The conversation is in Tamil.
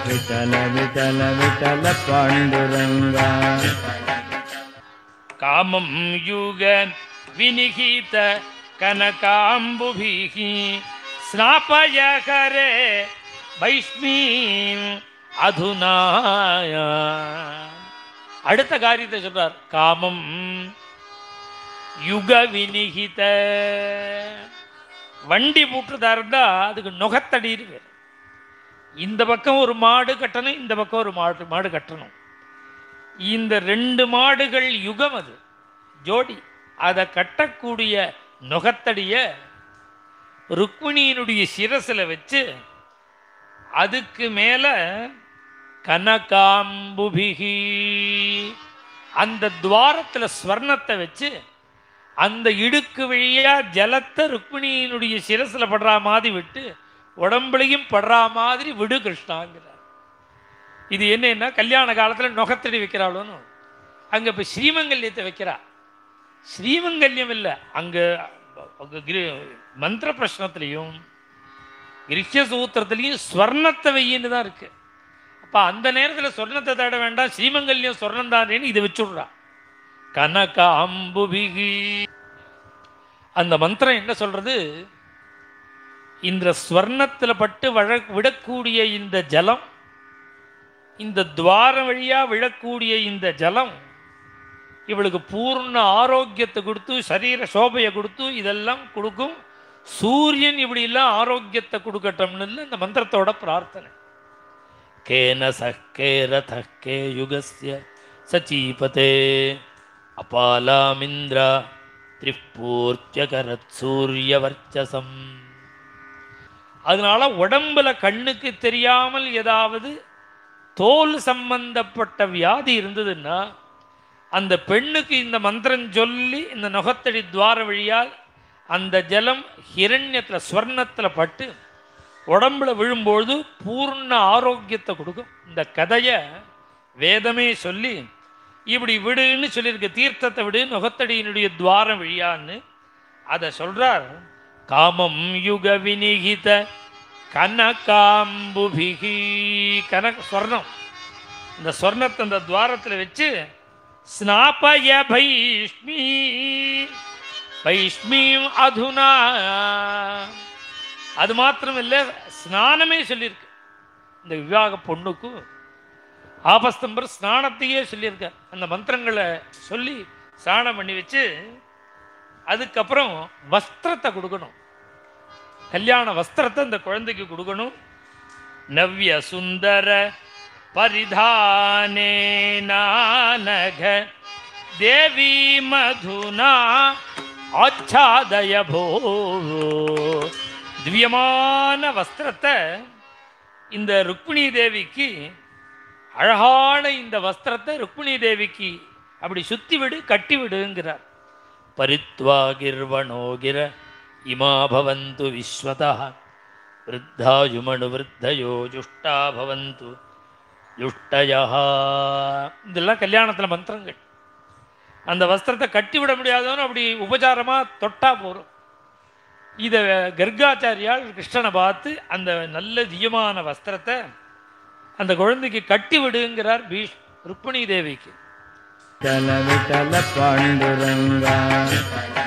विठल विठल विठल पाण्डुरङ्गा कामं युग विनिहित कनकाम्बुभिः स्नापय करे வைஷ்மீம் அதுனாய அடுத்த காரியத்தை சொல்றார் காமம் யுக வினிகித வண்டி பூட்டுறதா இருந்தா அதுக்கு நுகத்தடி இருக்கு இந்த பக்கம் ஒரு மாடு கட்டணும் இந்த பக்கம் ஒரு மாடு மாடு கட்டணும் இந்த ரெண்டு மாடுகள் யுகம் அது ஜோடி அதை கட்டக்கூடிய நுகத்தடிய ருக்மிணியினுடைய சிரசில் வச்சு அதுக்கு மேலே கனகாம்புபிகி அந்த துவாரத்தில் ஸ்வர்ணத்தை வச்சு அந்த இடுக்கு வழியா ஜலத்தை ருக்மிணியினுடைய சிரசில் படுற மாதிரி விட்டு உடம்புலையும் படுற மாதிரி விடு கிருஷ்ணாங்கிறார் இது என்னன்னா கல்யாண காலத்தில் நுகத்தடி வைக்கிறாளோன்னு அங்கே இப்போ ஸ்ரீமங்கல்யத்தை வைக்கிறா ஸ்ரீமங்கல்யம் இல்லை அங்கே அங்க கிரி மந்திர பிரஷ்னத்துலேயும் கிரிஷ்ய சூத்திரத்துலேயும் ஸ்வர்ணத்தை வெயின்னு தான் இருக்கு அப்போ அந்த நேரத்தில் சொர்ணத்தை தேட வேண்டாம் ஸ்ரீமங்கல்யம் சொர்ணம் தானேன்னு இதை வச்சுடுறா கனக அம்புபிகி அந்த மந்திரம் என்ன சொல்றது இந்த ஸ்வர்ணத்தில் பட்டு வழ விடக்கூடிய இந்த ஜலம் இந்த துவாரம் வழியா விழக்கூடிய இந்த ஜலம் இவளுக்கு பூர்ண ஆரோக்கியத்தை கொடுத்து சரீர சோபையை கொடுத்து இதெல்லாம் கொடுக்கும் சூரியன் இப்படி எல்லாம் ஆரோக்கியத்தை கொடுக்கட்டும்னு இந்த மந்திரத்தோட பிரார்த்தனை கேன சக்கே ரதக்கே யுகஸ்ய சச்சீபதே அபாலாமிந்திரா திரிப்பூர்த்தியகரத் சூரியவர்ச்சசம் அதனால உடம்புல கண்ணுக்கு தெரியாமல் ஏதாவது தோல் சம்பந்தப்பட்ட வியாதி இருந்ததுன்னா அந்த பெண்ணுக்கு இந்த மந்திரம் சொல்லி இந்த நுகத்தடி துவார வழியால் அந்த ஜலம் ஹிரண்யத்தில் ஸ்வர்ணத்தில் பட்டு உடம்புல விழும்பொழுது பூர்ண ஆரோக்கியத்தை கொடுக்கும் இந்த கதையை வேதமே சொல்லி இப்படி விடுன்னு சொல்லியிருக்கு தீர்த்தத்தை விடு நுகத்தடியினுடைய துவாரம் வழியான்னு அதை சொல்றார் காமம் யுக வினிகித கனகாம்புபிகி கனக ஸ்வர்ணம் இந்த ஸ்வர்ணத்தை அந்த துவாரத்தில் வச்சு ஸ்நாபய பைஷ்மி பைஷ்மீம் அதுனா அது மாத்திரம் இல்லை ஸ்நானமே சொல்லியிருக்கு இந்த விவாக பொண்ணுக்கும் ஆபஸ்தம்பர் ஸ்நானத்தையே சொல்லியிருக்கார் அந்த மந்திரங்களை சொல்லி ஸ்நானம் பண்ணி வச்சு அதுக்கப்புறம் வஸ்திரத்தை கொடுக்கணும் கல்யாண வஸ்திரத்தை இந்த குழந்தைக்கு கொடுக்கணும் நவ்ய சுந்தர பரிதானே நானக தேவி மதுனா ஆச்சாதய போ திவ்யமான வஸ்திரத்தை இந்த ருக்மிணி தேவிக்கு அழகான இந்த வஸ்திரத்தை ருக்மிணி தேவிக்கு அப்படி சுத்தி விடு கட்டி விடுங்கிறார் பரித்வா கிர்வணோகிர இமா பவந்து விஸ்வதா விருத்தாயுமணு விருத்தயோ ஜுஷ்டா பவந்து ஜுஷ்டயா இதெல்லாம் கல்யாணத்தில் மந்திரங்கள் அந்த வஸ்திரத்தை கட்டி விட முடியாதவனு அப்படி உபச்சாரமாக தொட்டா போகிறோம் இதை கர்காச்சாரியால் கிருஷ்ணனை பார்த்து அந்த நல்ல தியமான வஸ்திரத்தை அந்த குழந்தைக்கு கட்டி விடுங்கிறார் பீஷ் ருக்மிணி தேவிக்கு विठल विठल पाण्डुरङ्गा